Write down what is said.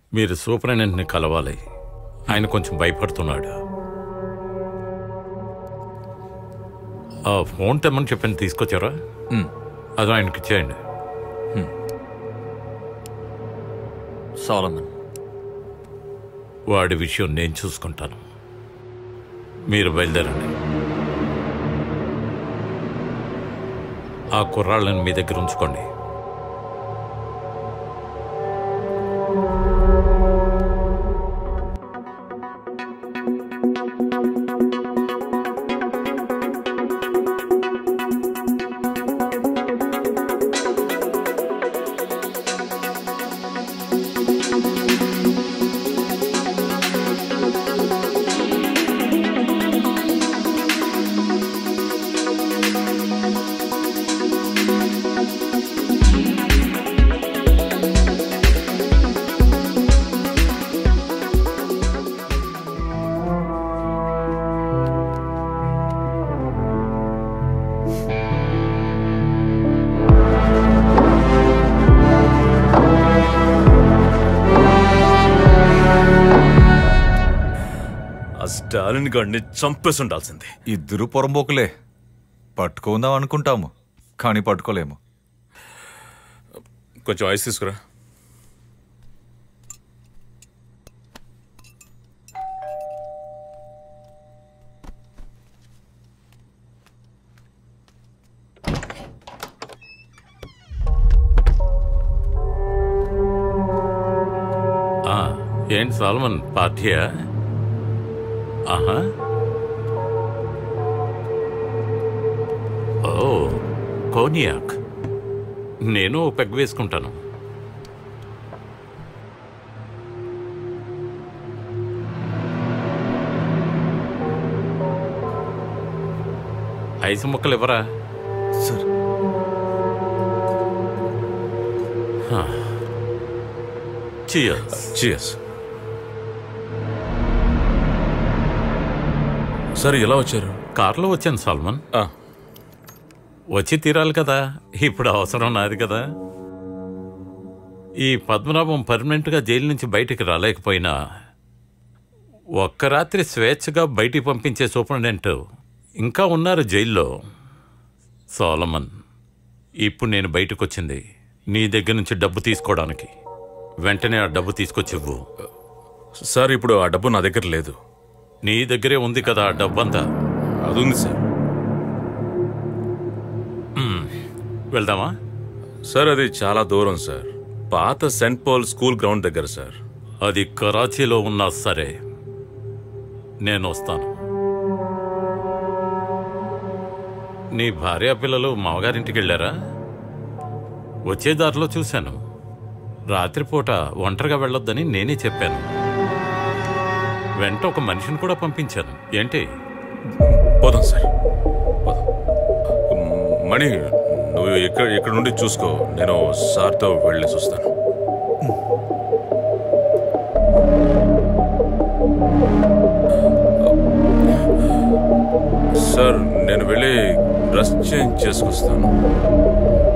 మీరు సూపరింటెండెంట్ని కలవాలి ఆయన కొంచెం భయపడుతున్నాడు ఆ ఫోన్ తెమ్మని చెప్పని తీసుకొచ్చారా అది ఆయనకి ఇచ్చేయండి సాలమన్ వాడి విషయం నేను చూసుకుంటాను మీరు బయలుదేరండి ఆ కుర్రాళ్ళని మీ దగ్గర ఉంచుకోండి ఆ స్టాలిన్ గాడిని చంపేసి ఉండాల్సింది ఇద్దరు పొరంబోకులే పట్టుకుందాం అనుకుంటాము కానీ పట్టుకోలేము కొంచెం ఐస్ తీసుకురా ఆ, ఏంటి సాల్మన్ పార్టీయా ఆహా ఓ కోనియాక్ నేను ఓ పెగ్ వేసుకుంటాను ఐసు ముక్కలు ఇవ్వరా సార్ Cheers. చియర్స్ సరే ఎలా వచ్చారు కార్లో వచ్చాను సాల్మన్ ఆ, వచ్చి తీరాలి కదా ఇప్పుడు అవసరం నాది కదా ఈ పద్మనాభం పర్మనెంట్గా జైలు నుంచి బయటికి రాలేకపోయినా ఒక్క రాత్రి స్వేచ్ఛగా బయటికి పంపించే సూపరింటెండెంట్ ఇంకా ఉన్నారు జైల్లో సోలమన్ ఇప్పుడు నేను బయటకు వచ్చింది నీ దగ్గర నుంచి డబ్బు తీసుకోవడానికి వెంటనే ఆ డబ్బు తీసుకొచ్చివ్వు సార్ ఇప్పుడు ఆ డబ్బు నా దగ్గర లేదు నీ దగ్గరే ఉంది కదా ఆ డబ్బంతా అది ఉంది సార్ వెళ్దామా సార్ అది చాలా దూరం సార్ పాత సెంట్ పాల్ స్కూల్ గ్రౌండ్ దగ్గర సార్ అది కరాచీలో ఉన్నా సరే నేను వస్తాను నీ భార్య పిల్లలు మామగారింటికి వెళ్ళారా వచ్చే దారిలో చూశాను రాత్రిపూట ఒంటరిగా వెళ్ళొద్దని నేనే చెప్పాను వెంట ఒక మనిషిని కూడా పంపించాను ఏంటి పోదాం సార్ పోదాం మ్, మణి నువ్వు ఇక్కడ ఇక్కడ నుండి చూసుకో నేను సార్తో వెళ్ళేసి వస్తాను సార్ నేను వెళ్ళి డ్రెస్ చేంజ్ చేసుకొస్తాను